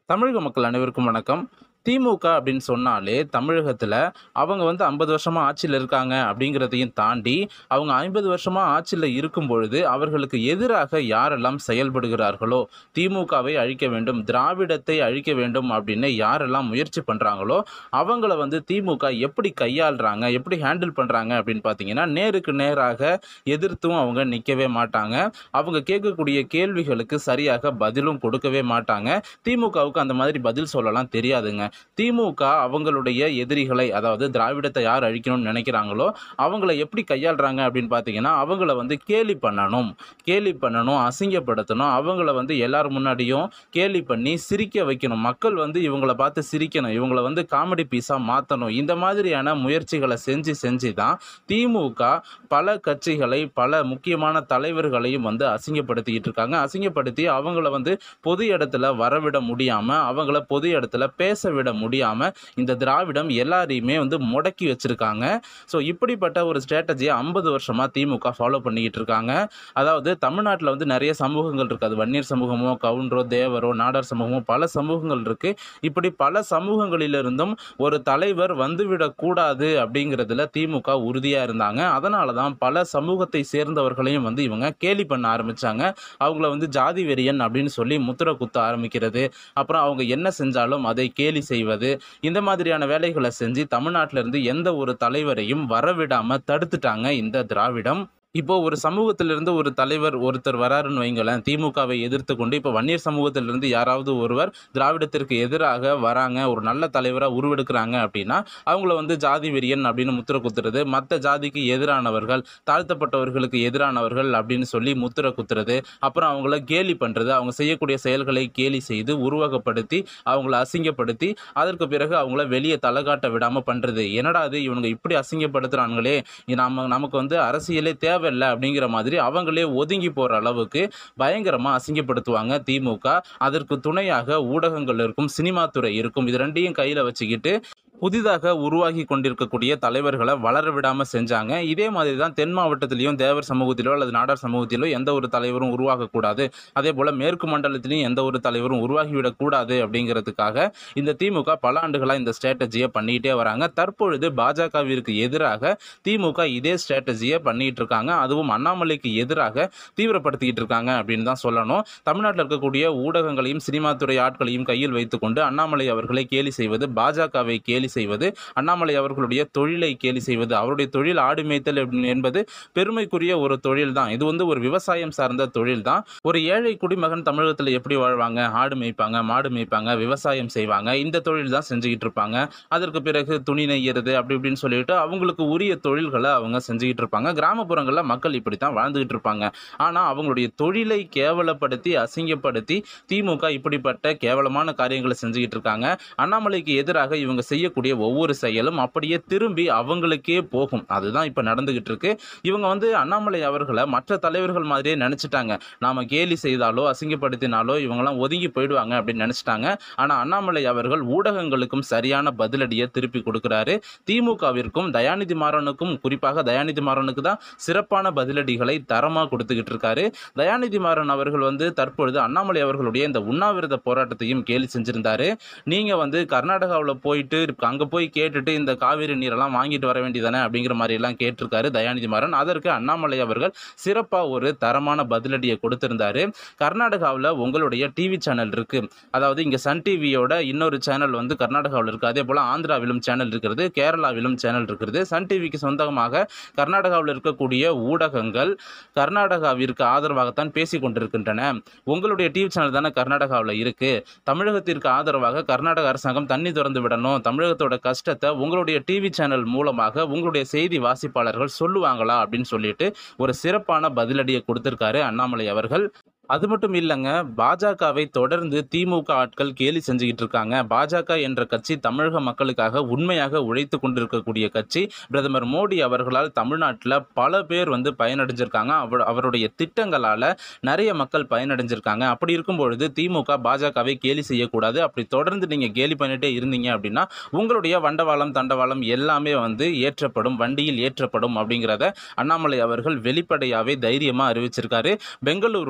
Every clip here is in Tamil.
தமிழக மக்கள் அனைவருக்கும் வணக்கம் திமுக அப்படின்னு சொன்னாலே தமிழகத்தில் அவங்க வந்து ஐம்பது வருஷமாக ஆட்சியில் இருக்காங்க அப்படிங்கிறதையும் தாண்டி அவங்க ஐம்பது வருஷமாக ஆட்சியில் இருக்கும் பொழுது அவர்களுக்கு எதிராக யாரெல்லாம் செயல்படுகிறார்களோ திமுகவை அழிக்க வேண்டும் திராவிடத்தை அழிக்க வேண்டும் அப்படின்னு யாரெல்லாம் முயற்சி பண்ணுறாங்களோ அவங்கள வந்து திமுக எப்படி கையாளுறாங்க எப்படி ஹேண்டில் பண்ணுறாங்க அப்படின்னு பார்த்தீங்கன்னா நேருக்கு நேராக எதிர்த்தும் அவங்க நிற்கவே மாட்டாங்க அவங்க கேட்கக்கூடிய கேள்விகளுக்கு சரியாக பதிலும் கொடுக்கவே மாட்டாங்க திமுகவுக்கு அந்த மாதிரி பதில் சொல்லலாம் தெரியாதுங்க திமுக அவங்களுடைய எதிரிகளை அதாவது திராவிடத்தை யார் அழிக்கணும்னு நினைக்கிறாங்களோ அவங்கள எப்படி கையாளுறாங்க அப்படின்னு பார்த்தீங்கன்னா அவங்கள வந்து கேலி பண்ணணும் கேலி பண்ணணும் அசிங்கப்படுத்தணும் அவங்கள வந்து எல்லார் முன்னாடியும் கேலி பண்ணி சிரிக்க வைக்கணும் மக்கள் வந்து இவங்கள பார்த்து சிரிக்கணும் இவங்கள வந்து காமெடி பீஸாக மாற்றணும் இந்த மாதிரியான முயற்சிகளை செஞ்சு செஞ்சு தான் திமுக பல கட்சிகளை பல முக்கியமான தலைவர்களையும் வந்து அசிங்கப்படுத்திக்கிட்டு இருக்காங்க அசிங்கப்படுத்தி அவங்கள வந்து பொது இடத்துல வரவிட முடியாமல் அவங்கள பொது இடத்துல பேச விட முடியாமல் இந்த திராவிடம் எல்லாரையுமே வந்து முடக்கி வச்சிருக்காங்க ஸோ இப்படிப்பட்ட ஒரு ஸ்ட்ராட்டஜியை ஐம்பது வருஷமாக திமுக ஃபாலோ பண்ணிக்கிட்டு இருக்காங்க அதாவது தமிழ்நாட்டில் வந்து நிறைய சமூகங்கள் இருக்குது அது வன்னியர் சமூகமோ கவுண்டரோ தேவரோ நாடார் சமூகமோ பல சமூகங்கள் இருக்குது இப்படி பல சமூகங்களிலிருந்தும் ஒரு தலைவர் வந்துவிடக்கூடாது அப்படிங்கிறதுல திமுக உறுதியாக இருந்தாங்க அதனால தான் பல சமூகத்தை சேர்ந்தவர்களையும் வந்து இவங்க கேலி பண்ண ஆரம்பித்தாங்க அவங்கள வந்து ஜாதி வெறியன் அப்படின்னு சொல்லி முத்திர குத்த ஆரம்பிக்கிறது அப்புறம் அவங்க என்ன செஞ்சாலும் அதை கேலி செய்வது இந்த மாதிரியான வேலைகளை செஞ்சு தமிழ்நாட்டில இருந்து எந்த ஒரு தலைவரையும் வரவிடாம தடுத்துட்டாங்க இந்த திராவிடம் இப்போ ஒரு சமூகத்திலிருந்து ஒரு தலைவர் ஒருத்தர் வராருன்னு வைங்களேன் திமுகவை எதிர்த்து கொண்டு இப்போ வன்னியர் சமூகத்திலிருந்து யாராவது ஒருவர் திராவிடத்திற்கு எதிராக வராங்க ஒரு நல்ல தலைவராக உருவெடுக்கிறாங்க அப்படின்னா அவங்கள வந்து ஜாதி வெறியன் அப்படின்னு முத்திர குத்துறது மற்ற ஜாதிக்கு எதிரானவர்கள் தாழ்த்தப்பட்டவர்களுக்கு எதிரானவர்கள் அப்படின்னு சொல்லி முத்திர குத்துறது அப்புறம் அவங்கள கேலி பண்ணுறது அவங்க செய்யக்கூடிய செயல்களை கேலி செய்து உருவகப்படுத்தி அவங்கள அசிங்கப்படுத்தி அதற்கு பிறகு அவங்கள வெளியே தலகாட்ட விடாமல் பண்ணுறது என்னடா அது இவனுங்க இப்படி அசிங்கப்படுத்துகிறாங்களே நம்ம நமக்கு வந்து அரசியலே தேவையில்லை அப்படிங்கிற மாதிரி அவங்களே ஒதுங்கி போகிற அளவுக்கு பயங்கரமாக அசிங்கப்படுத்துவாங்க திமுக அதற்கு துணையாக ஊடகங்கள் இருக்கும் சினிமா துறை இருக்கும் இது ரெண்டையும் கையில் வச்சுக்கிட்டு புதிதாக உருவாகி கொண்டிருக்கக்கூடிய தலைவர்களை வளர விடாமல் செஞ்சாங்க இதே மாதிரி தான் தென் மாவட்டத்திலையும் தேவர் சமூகத்திலோ அல்லது நாடார் சமூகத்திலோ எந்த ஒரு தலைவரும் உருவாகக்கூடாது அதே போல் மேற்கு மண்டலத்திலையும் எந்த ஒரு தலைவரும் உருவாகிவிடக்கூடாது அப்படிங்கிறதுக்காக இந்த திமுக பல ஆண்டுகளாக இந்த ஸ்ட்ராட்டஜியை பண்ணிக்கிட்டே வராங்க தற்பொழுது பாஜகவிற்கு எதிராக திமுக இதே ஸ்ட்ராட்டஜியை பண்ணிட்டு இருக்காங்க அதுவும் அண்ணாமலைக்கு எதிராக தீவிரப்படுத்திக்கிட்டு இருக்காங்க அப்படின்னு தான் சொல்லணும் தமிழ்நாட்டில் இருக்கக்கூடிய ஊடகங்களையும் சினிமா துறை ஆட்களையும் கையில் வைத்துக்கொண்டு அண்ணாமலை அவர்களை கேலி செய்வது பாஜகவை கேலி செய்வது அண்ணாமலை அவர்களுடைய தொழிலை கேலி செய்வது அவருடைய தொழில் ஆடு மேய்த்தல் என்பது பெருமைக்குரிய ஒரு தொழில் தான் இது வந்து ஒரு விவசாயம் சார்ந்த தொழில் தான் ஒரு ஏழை குடிமகன் தமிழகத்தில் எப்படி வாழ்வாங்க ஆடு மேய்ப்பாங்க மாடு மேய்ப்பாங்க விவசாயம் செய்வாங்க இந்த தொழில் தான் செஞ்சுக்கிட்டு இருப்பாங்க அதற்கு பிறகு துணி நெய்யறது அப்படி இப்படின்னு சொல்லிட்டு அவங்களுக்கு உரிய தொழில்களை அவங்க செஞ்சுக்கிட்டு இருப்பாங்க கிராமப்புறங்களில் மக்கள் இப்படி தான் வாழ்ந்துகிட்டு இருப்பாங்க ஆனால் அவங்களுடைய தொழிலை கேவலப்படுத்தி அசிங்கப்படுத்தி திமுக இப்படிப்பட்ட கேவலமான காரியங்களை செஞ்சுக்கிட்டு இருக்காங்க அண்ணாமலைக்கு எதிராக இவங்க செய்யக்கூடிய ஒவ்வொரு செயலும் அப்படியே திரும்பி அவங்களுக்கே போகும் அதுதான் இப்போ நடந்துகிட்டு இருக்கு இவங்க வந்து அண்ணாமலை அவர்களை மற்ற தலைவர்கள் மாதிரியே நினச்சிட்டாங்க நாம கேலி செய்தாலோ அசிங்கப்படுத்தினாலோ இவங்கெல்லாம் ஒதுங்கி போயிடுவாங்க அப்படின்னு நினச்சிட்டாங்க ஆனால் அண்ணாமலை அவர்கள் ஊடகங்களுக்கும் சரியான பதிலடியை திருப்பி கொடுக்குறாரு திமுகவிற்கும் தயாநிதி மாறனுக்கும் குறிப்பாக தயாநிதி மாறனுக்கு தான் சிறப்பான பதிலடிகளை தரமாக கொடுத்துக்கிட்டு இருக்காரு தயாநிதி மாறன் அவர்கள் வந்து தற்பொழுது அண்ணாமலை அவர்களுடைய இந்த உண்ணாவிரத போராட்டத்தையும் கேலி செஞ்சிருந்தாரு நீங்க வந்து கர்நாடகாவில் போயிட்டு அங்கே போய் கேட்டுட்டு இந்த காவிரி நீரெல்லாம் வாங்கிட்டு வர வேண்டியதானே அப்படிங்கிற மாதிரி எல்லாம் கேட்டிருக்காரு தயாநிதி மாறன் அதற்கு அண்ணாமலை அவர்கள் சிறப்பாக ஒரு தரமான பதிலடியை கொடுத்திருந்தாரு கர்நாடகாவில் உங்களுடைய டிவி சேனல் இருக்கு அதாவது இங்கே சன் டிவியோட இன்னொரு சேனல் வந்து கர்நாடகாவில் இருக்கு அதே போல் ஆந்திராவிலும் சேனல் இருக்கிறது கேரளாவிலும் சேனல் இருக்கிறது சன் டிவிக்கு சொந்தமாக கர்நாடகாவில் இருக்கக்கூடிய ஊடகங்கள் கர்நாடகாவிற்கு ஆதரவாகத்தான் பேசி கொண்டிருக்கின்றன உங்களுடைய டிவி சேனல் தானே கர்நாடகாவில் இருக்கு தமிழகத்திற்கு ஆதரவாக கர்நாடக அரசாங்கம் தண்ணி திறந்து விடணும் தமிழகத்தோட கஷ்டத்தை உங்களுடைய டிவி சேனல் மூலமாக உங்களுடைய செய்தி வாசிப்பாளர்கள் சொல்லுவாங்களா அப்படின்னு சொல்லிட்டு ஒரு சிறப்பான பதிலடியை கொடுத்திருக்காரு அண்ணாமலை அவர்கள் அது மட்டும் இல்லைங்க பாஜகவை தொடர்ந்து திமுக ஆட்கள் கேலி செஞ்சுக்கிட்டு இருக்காங்க பாஜக என்ற கட்சி தமிழக மக்களுக்காக உண்மையாக உழைத்து கொண்டிருக்கக்கூடிய கட்சி பிரதமர் மோடி அவர்களால் தமிழ்நாட்டில் பல பேர் வந்து பயனடைஞ்சிருக்காங்க அவர் அவருடைய திட்டங்களால் நிறைய மக்கள் பயனடைஞ்சிருக்காங்க அப்படி இருக்கும் பொழுது திமுக பாஜகவை கேலி செய்யக்கூடாது அப்படி தொடர்ந்து நீங்கள் கேலி பண்ணிட்டே இருந்தீங்க அப்படின்னா உங்களுடைய வண்டவாளம் தண்டவாளம் எல்லாமே வந்து ஏற்றப்படும் வண்டியில் ஏற்றப்படும் அப்படிங்கிறத அண்ணாமலை அவர்கள் வெளிப்படையாகவே தைரியமாக அறிவிச்சிருக்காரு பெங்களூரில் திமுக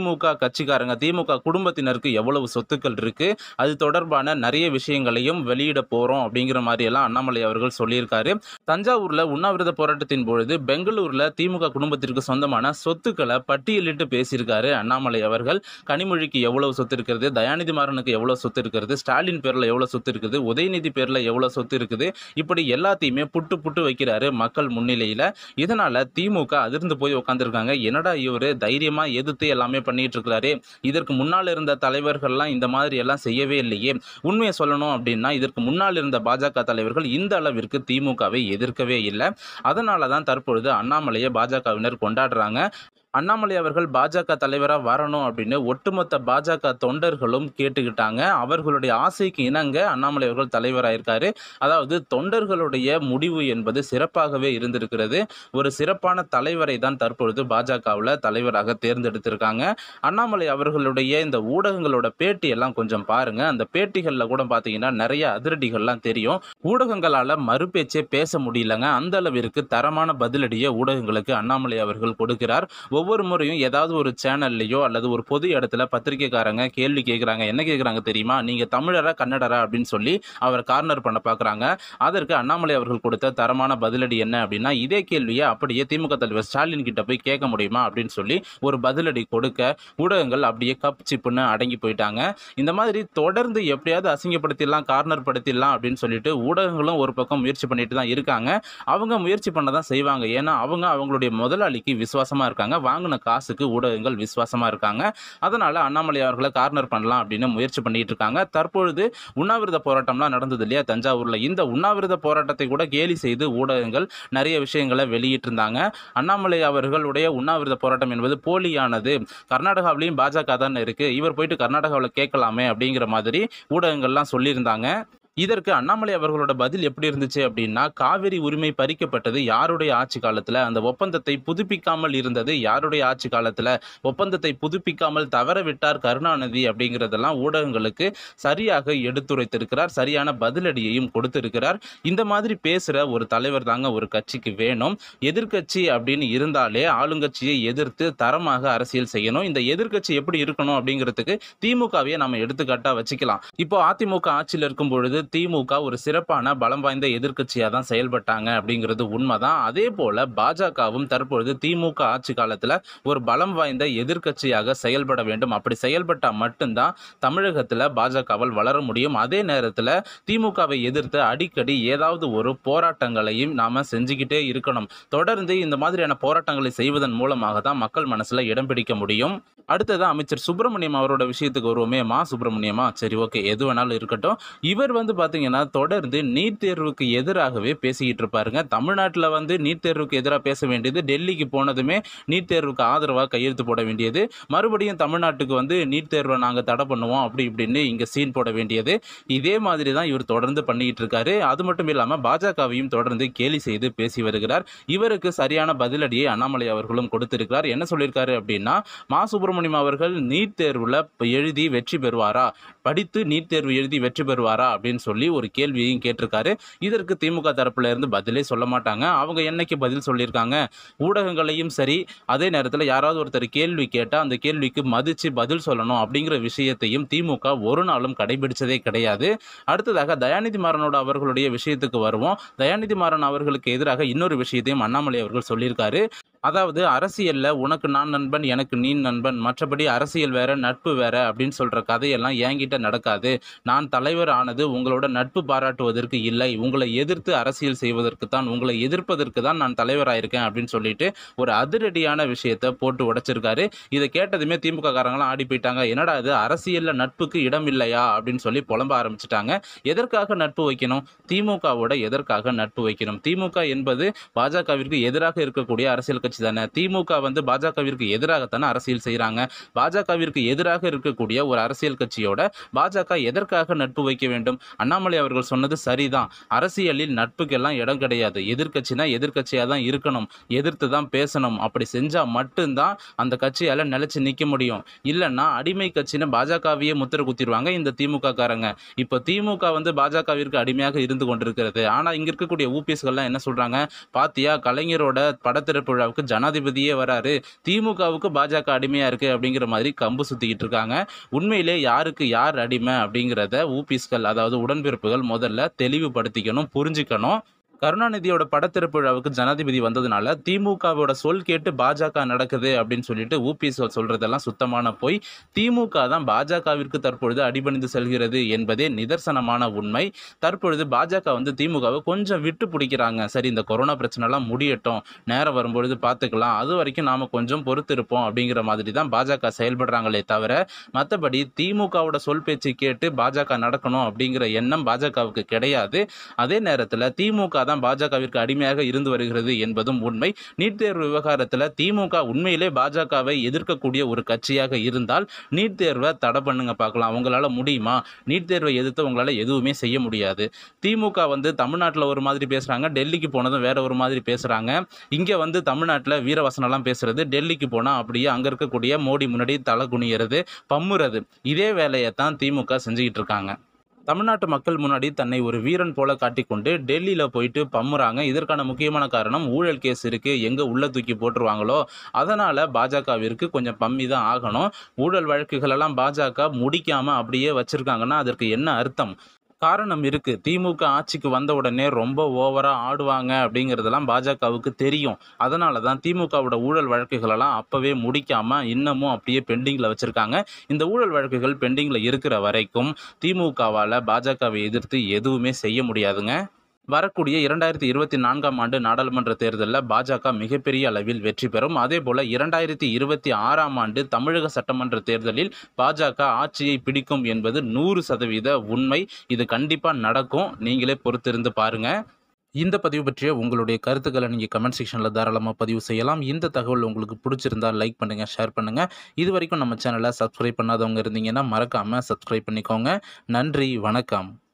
திமுக கட்சிக்காரங்க திமுக குடும்பத்தினருக்கு எவ்வளவு சொத்துக்கள் இருக்கு அது தொடர்பான நிறைய விஷயங்களையும் வெளியிட போறோம் அப்படிங்கிற மாதிரி எல்லாம் அண்ணாமலை அவர்கள் சொல்லியிருக்காரு தஞ்சாவூர்ல உண்ணாவிரத போராட்டத்தின் பொழுது பெங்களூர்ல திமுக குடும்பத்திற்கு சொந்தமான சொத்துக்களை பட்டியலிட்டு பேசியிருக்காரு அண்ணாமலை அவர்கள் கனிமொழிக்கு எவ்வளவு சொத்து இருக்கிறது தயாநிதி மாறனுக்கு எவ்வளவு சொத்து இருக்கிறது ஸ்டாலின் பேர்ல எவ்வளவு சொத்து இருக்குது உதயநிதி பேர்ல எவ்வளவு சொத்து இருக்குது இப்படி எல்லாத்தையுமே புட்டு புட்டு வைக்கிறாரு மக்கள் முன்னிலையில இதனால திமுக அதிர்ந்து போய் உட்காந்துருக்காங்க என்னடா இவரு தைரியமா எதிர்த்து எல்லாமே பண்ணிட்டு இருக்கிறாரு இதற்கு முன்னால் இருந்த தலைவர்கள்லாம் இந்த மாதிரி எல்லாம் செய்யவே இல்லையே உண்மையை சொல்லணும் அப்படின்னா இதற்கு முன்னால் இருந்த பாஜக தலைவர்கள் இந்த அளவிற்கு திமுகவை எதிர்க்கவே இல்லை அதனால தான் தற்பொழுது அண்ணாமலையை பாஜகவினர் கொண்டாடுறாங்க அண்ணாமலை அவர்கள் பாஜக தலைவராக வரணும் அப்படின்னு ஒட்டுமொத்த பாஜக தொண்டர்களும் கேட்டுக்கிட்டாங்க அவர்களுடைய ஆசைக்கு இணங்க அண்ணாமலை அவர்கள் தலைவராயிருக்காரு அதாவது தொண்டர்களுடைய முடிவு என்பது சிறப்பாகவே இருந்திருக்கிறது ஒரு சிறப்பான தலைவரை தான் தற்பொழுது பாஜகவில் தலைவராக தேர்ந்தெடுத்திருக்காங்க அண்ணாமலை அவர்களுடைய இந்த ஊடகங்களோட பேட்டி எல்லாம் கொஞ்சம் பாருங்க அந்த பேட்டிகளில் கூட பார்த்தீங்கன்னா நிறைய அதிரடிகள்லாம் தெரியும் ஊடகங்களால் மறுபேச்சே பேச முடியலங்க அந்த அளவிற்கு தரமான பதிலடியை ஊடகங்களுக்கு அண்ணாமலை அவர்கள் கொடுக்கிறார் ஒவ்வொரு முறையும் ஏதாவது ஒரு சேனல்லையோ அல்லது ஒரு பொது இடத்துல பத்திரிக்கைக்காரங்க கேள்வி கேட்குறாங்க என்ன கேட்குறாங்க தெரியுமா நீங்கள் தமிழரா கன்னடரா அப்படின்னு சொல்லி அவர் கார்னர் பண்ண பார்க்குறாங்க அதற்கு அண்ணாமலை அவர்கள் கொடுத்த தரமான பதிலடி என்ன அப்படின்னா இதே கேள்வியை அப்படியே திமுக தலைவர் ஸ்டாலின் கிட்ட போய் கேட்க முடியுமா அப்படின்னு சொல்லி ஒரு பதிலடி கொடுக்க ஊடகங்கள் அப்படியே கப் சிப்புன்னு அடங்கி போயிட்டாங்க இந்த மாதிரி தொடர்ந்து எப்படியாவது அசிங்கப்படுத்திடலாம் கார்னர் படுத்திடலாம் அப்படின்னு சொல்லிட்டு ஊடகங்களும் ஒரு பக்கம் முயற்சி பண்ணிட்டு தான் இருக்காங்க அவங்க முயற்சி பண்ண தான் செய்வாங்க ஏன்னா அவங்க அவங்களுடைய முதலாளிக்கு விசுவாசமா இருக்காங்க வாங்கின காசுக்கு ஊடகங்கள் விசுவாசமா இருக்காங்க அதனால அண்ணாமலை அவர்களை கார்னர் பண்ணலாம் அப்படின்னு முயற்சி பண்ணிட்டு இருக்காங்க தற்பொழுது உண்ணாவிரத போராட்டம்லாம் நடந்தது இல்லையா தஞ்சாவூர்ல இந்த உண்ணாவிரத போராட்டத்தை கூட கேலி செய்து ஊடகங்கள் நிறைய விஷயங்களை வெளியிட்டிருந்தாங்க அண்ணாமலை அவர்களுடைய உண்ணாவிரத போராட்டம் என்பது போலியானது கர்நாடகாவிலையும் பாஜக தான் இருக்கு இவர் போயிட்டு கர்நாடகாவில் கேட்கலாமே அப்படிங்கிற மாதிரி ஊடகங்கள்லாம் சொல்லியிருந்தாங்க இதற்கு அண்ணாமலை அவர்களோட பதில் எப்படி இருந்துச்சு அப்படின்னா காவிரி உரிமை பறிக்கப்பட்டது யாருடைய ஆட்சி காலத்துல அந்த ஒப்பந்தத்தை புதுப்பிக்காமல் இருந்தது யாருடைய ஆட்சி காலத்துல ஒப்பந்தத்தை புதுப்பிக்காமல் தவற விட்டார் கருணாநிதி அப்படிங்கிறதெல்லாம் ஊடகங்களுக்கு சரியாக எடுத்துரைத்திருக்கிறார் சரியான பதிலடியையும் கொடுத்திருக்கிறார் இந்த மாதிரி பேசுற ஒரு தலைவர் தாங்க ஒரு கட்சிக்கு வேணும் எதிர்க்கட்சி அப்படின்னு இருந்தாலே ஆளுங்கட்சியை எதிர்த்து தரமாக அரசியல் செய்யணும் இந்த எதிர்க்கட்சி எப்படி இருக்கணும் அப்படிங்கிறதுக்கு திமுகவையே நம்ம எடுத்துக்காட்டா வச்சுக்கலாம் இப்போ அதிமுக ஆட்சியில் இருக்கும் பொழுது திமுக ஒரு சிறப்பான பலம் வாய்ந்த எதிர்க்கட்சியாக தான் செயல்பட்டாங்க அப்படிங்கிறது உண்மைதான் அதே போல பாஜகவும் தற்பொழுது திமுக ஆட்சி காலத்தில் ஒரு பலம் வாய்ந்த எதிர்க்கட்சியாக செயல்பட வேண்டும் அப்படி செயல்பட்டால் மட்டும்தான் தமிழகத்தில் பாஜகவால் வளர முடியும் அதே நேரத்தில் திமுகவை எதிர்த்து அடிக்கடி ஏதாவது ஒரு போராட்டங்களையும் நாம செஞ்சுக்கிட்டே இருக்கணும் தொடர்ந்து இந்த மாதிரியான போராட்டங்களை செய்வதன் மூலமாக தான் மக்கள் மனசுல இடம் பிடிக்க முடியும் அடுத்ததான் அமைச்சர் சுப்பிரமணியம் அவரோட விஷயத்துக்கு வருவோமே மா சுப்பிரமணியமா சரி ஓகே எது வேணாலும் இருக்கட்டும் இவர் வந்து பாத்தீங்கன்னா தொடர்ந்து நீட் தேர்வுக்கு எதிராகவே பேசிக்கிட்டு இருப்பாருங்க தமிழ்நாட்டில் வந்து நீட் தேர்வுக்கு எதிராக பேச வேண்டியது டெல்லிக்கு போனதுமே நீட் தேர்வுக்கு ஆதரவாக கையெழுத்து போட வேண்டியது மறுபடியும் தமிழ்நாட்டுக்கு வந்து நீட் தேர்வை நாங்கள் தடை பண்ணுவோம் அப்படி இப்படின்னு இங்கே சீன் போட வேண்டியது இதே மாதிரி தான் இவர் தொடர்ந்து பண்ணிக்கிட்டு இருக்காரு அது மட்டும் இல்லாமல் பாஜகவையும் தொடர்ந்து கேலி செய்து பேசி வருகிறார் இவருக்கு சரியான பதிலடியை அண்ணாமலை அவர்களும் கொடுத்திருக்கிறார் என்ன சொல்லியிருக்காரு அப்படின்னா மா சுப்பிரமணியம் அவர்கள் நீட் தேர்வில் எழுதி வெற்றி பெறுவாரா படித்து நீட் தேர்வு எழுதி வெற்றி பெறுவாரா அப்படின்னு சொல்லி ஒரு கேள்வியையும் கேட்டிருக்காரு இதற்கு திமுக தரப்புல இருந்து பதிலே சொல்ல மாட்டாங்க அவங்க என்னைக்கு பதில் சொல்லியிருக்காங்க ஊடகங்களையும் சரி அதே நேரத்தில் யாராவது ஒருத்தர் கேள்வி கேட்டால் அந்த கேள்விக்கு மதிச்சு பதில் சொல்லணும் அப்படிங்கிற விஷயத்தையும் திமுக ஒரு நாளும் கடைபிடிச்சதே கிடையாது அடுத்ததாக தயாநிதி மாறனோட அவர்களுடைய விஷயத்துக்கு வருவோம் தயாநிதி மாறன் அவர்களுக்கு எதிராக இன்னொரு விஷயத்தையும் அண்ணாமலை அவர்கள் சொல்லியிருக்காரு அதாவது அரசியல்ல உனக்கு நான் நண்பன் எனக்கு நீ நண்பன் மற்றபடி அரசியல் வேற நட்பு வேற அப்படின்னு சொல்ற கதையெல்லாம் என்கிட்ட நடக்காது நான் தலைவர் ஆனது உங்களோட நட்பு பாராட்டுவதற்கு இல்லை உங்களை எதிர்த்து அரசியல் செய்வதற்கு தான் உங்களை எதிர்ப்பதற்கு தான் நான் தலைவராயிருக்கேன் அப்படின்னு சொல்லிட்டு ஒரு அதிரடியான விஷயத்தை போட்டு உடைச்சிருக்காரு இதை கேட்டதுமே திமுக காரங்களாம் ஆடி போயிட்டாங்க என்னடா இது அரசியல்ல நட்புக்கு இடம் இல்லையா அப்படின்னு சொல்லி புலம்ப ஆரம்பிச்சிட்டாங்க எதற்காக நட்பு வைக்கணும் திமுகவோட எதற்காக நட்பு வைக்கணும் திமுக என்பது பாஜகவிற்கு எதிராக இருக்கக்கூடிய அரசியல் கட்சி தானே திமுக வந்து பாஜகவிற்கு எதிராகத்தானே அரசியல் செய்கிறாங்க பாஜகவிற்கு எதிராக இருக்கக்கூடிய ஒரு அரசியல் கட்சியோட பாஜக எதற்காக நட்பு வைக்க வேண்டும் அண்ணாமலை அவர்கள் சொன்னது சரிதான் அரசியலில் நட்புக்கெல்லாம் இடம் கிடையாது எதிர்க்கட்சினா எதிர்க்கட்சியாக தான் இருக்கணும் எதிர்த்து தான் பேசணும் அப்படி செஞ்சால் மட்டும்தான் அந்த கட்சியால் நிலைச்சு நிற்க முடியும் இல்லைன்னா அடிமை கட்சின்னு பாஜகவையே முத்திர குத்திடுவாங்க இந்த திமுக காரங்க இப்போ திமுக வந்து பாஜகவிற்கு அடிமையாக இருந்து கொண்டிருக்கிறது ஆனால் இங்கே இருக்கக்கூடிய ஊபிஎஸ்கள்லாம் என்ன சொல்கிறாங்க பாத்தியா கலைஞரோட படத்திறப்பு விழாவுக்கு திமுகவுக்கு ஜனாதிபதியே வராரு திமுகவுக்கு பாஜக அடிமையாக இருக்குது அப்படிங்கிற மாதிரி கம்பு சுற்றிக்கிட்டு இருக்காங்க உண்மையிலே யாருக்கு யார் அடிமை அப்படிங்கிறத ஊபிஸ்கள் அதாவது உடன்பிறப்புகள் முதல்ல தெளிவுபடுத்திக்கணும் புரிஞ்சுக்கணும் கருணாநிதியோட படத்திறப்பு விழாவுக்கு ஜனாதிபதி வந்ததுனால திமுகவோட சொல் கேட்டு பாஜக நடக்குது அப்படின்னு சொல்லிட்டு ஊபிஎஸ் சொல்றதெல்லாம் சுத்தமான போய் திமுக தான் பாஜகவிற்கு தற்பொழுது அடிபணிந்து செல்கிறது என்பதே நிதர்சனமான உண்மை தற்பொழுது பாஜக வந்து திமுகவை கொஞ்சம் விட்டு பிடிக்கிறாங்க சரி இந்த கொரோனா பிரச்சனைலாம் முடியட்டும் நேரம் வரும்பொழுது பார்த்துக்கலாம் அது வரைக்கும் நாம கொஞ்சம் பொறுத்திருப்போம் அப்படிங்கிற மாதிரி தான் பாஜக செயல்படுறாங்களே தவிர மற்றபடி திமுகவோட சொல் பேச்சு கேட்டு பாஜக நடக்கணும் அப்படிங்கிற எண்ணம் பாஜகவுக்கு கிடையாது அதே நேரத்தில் திமுக தான் பாஜகவிற்கு அடிமையாக இருந்து வருகிறது என்பதும் உண்மை நீட் தேர்வு விவகாரத்தில் திமுக உண்மையிலே பாஜகவை எதிர்க்கக்கூடிய ஒரு கட்சியாக இருந்தால் நீட் தேர்வை தடை பண்ணுங்க பார்க்கலாம் உங்களால் முடியுமா நீட் தேர்வை எதிர்த்து உங்களால் எதுவுமே செய்ய முடியாது திமுக வந்து தமிழ்நாட்டில் ஒரு மாதிரி பேசுகிறாங்க டெல்லிக்கு போனதும் வேற ஒரு மாதிரி பேசுகிறாங்க இங்கே வந்து தமிழ்நாட்டில் வீரவசனம்லாம் பேசுறது டெல்லிக்கு போனால் அப்படியே அங்கே இருக்கக்கூடிய மோடி முன்னாடி தலை குனிகிறது பம்முறது இதே வேலையை தான் திமுக செஞ்சுக்கிட்டு இருக்காங்க தமிழ்நாட்டு மக்கள் முன்னாடி தன்னை ஒரு வீரன் போல காட்டிக்கொண்டு டெல்லியில் போயிட்டு பம்முறாங்க இதற்கான முக்கியமான காரணம் ஊழல் கேஸ் இருக்கு எங்க உள்ள தூக்கி போட்டுருவாங்களோ அதனால பாஜகவிற்கு கொஞ்சம் பம்மி தான் ஆகணும் ஊழல் வழக்குகள் எல்லாம் பாஜக முடிக்காம அப்படியே வச்சிருக்காங்கன்னா அதற்கு என்ன அர்த்தம் காரணம் இருக்கு திமுக ஆட்சிக்கு வந்த உடனே ரொம்ப ஓவரா ஆடுவாங்க அப்படிங்கிறதெல்லாம் பாஜகவுக்கு தெரியும் அதனால தான் திமுகவோட ஊழல் வழக்குகளெல்லாம் அப்பவே முடிக்காம இன்னமும் அப்படியே பெண்டிங்ல வச்சிருக்காங்க இந்த ஊழல் வழக்குகள் பெண்டிங்ல இருக்கிற வரைக்கும் திமுகவால பாஜகவை எதிர்த்து எதுவுமே செய்ய முடியாதுங்க வரக்கூடிய இரண்டாயிரத்தி இருபத்தி நான்காம் ஆண்டு நாடாளுமன்ற தேர்தலில் பாஜக மிகப்பெரிய அளவில் வெற்றி பெறும் அதே போல இரண்டாயிரத்தி இருபத்தி ஆறாம் ஆண்டு தமிழக சட்டமன்ற தேர்தலில் பாஜக ஆட்சியை பிடிக்கும் என்பது நூறு சதவீத உண்மை இது கண்டிப்பா நடக்கும் நீங்களே பொறுத்திருந்து பாருங்க இந்த பதிவு பற்றிய உங்களுடைய கருத்துக்களை நீங்கள் கமெண்ட் செக்ஷனில் தாராளமாக பதிவு செய்யலாம் இந்த தகவல் உங்களுக்கு பிடிச்சிருந்தா லைக் பண்ணுங்கள் ஷேர் பண்ணுங்கள் இது வரைக்கும் நம்ம சேனலை சப்ஸ்கிரைப் பண்ணாதவங்க இருந்தீங்கன்னா மறக்காமல் சப்ஸ்கிரைப் பண்ணிக்கோங்க நன்றி வணக்கம்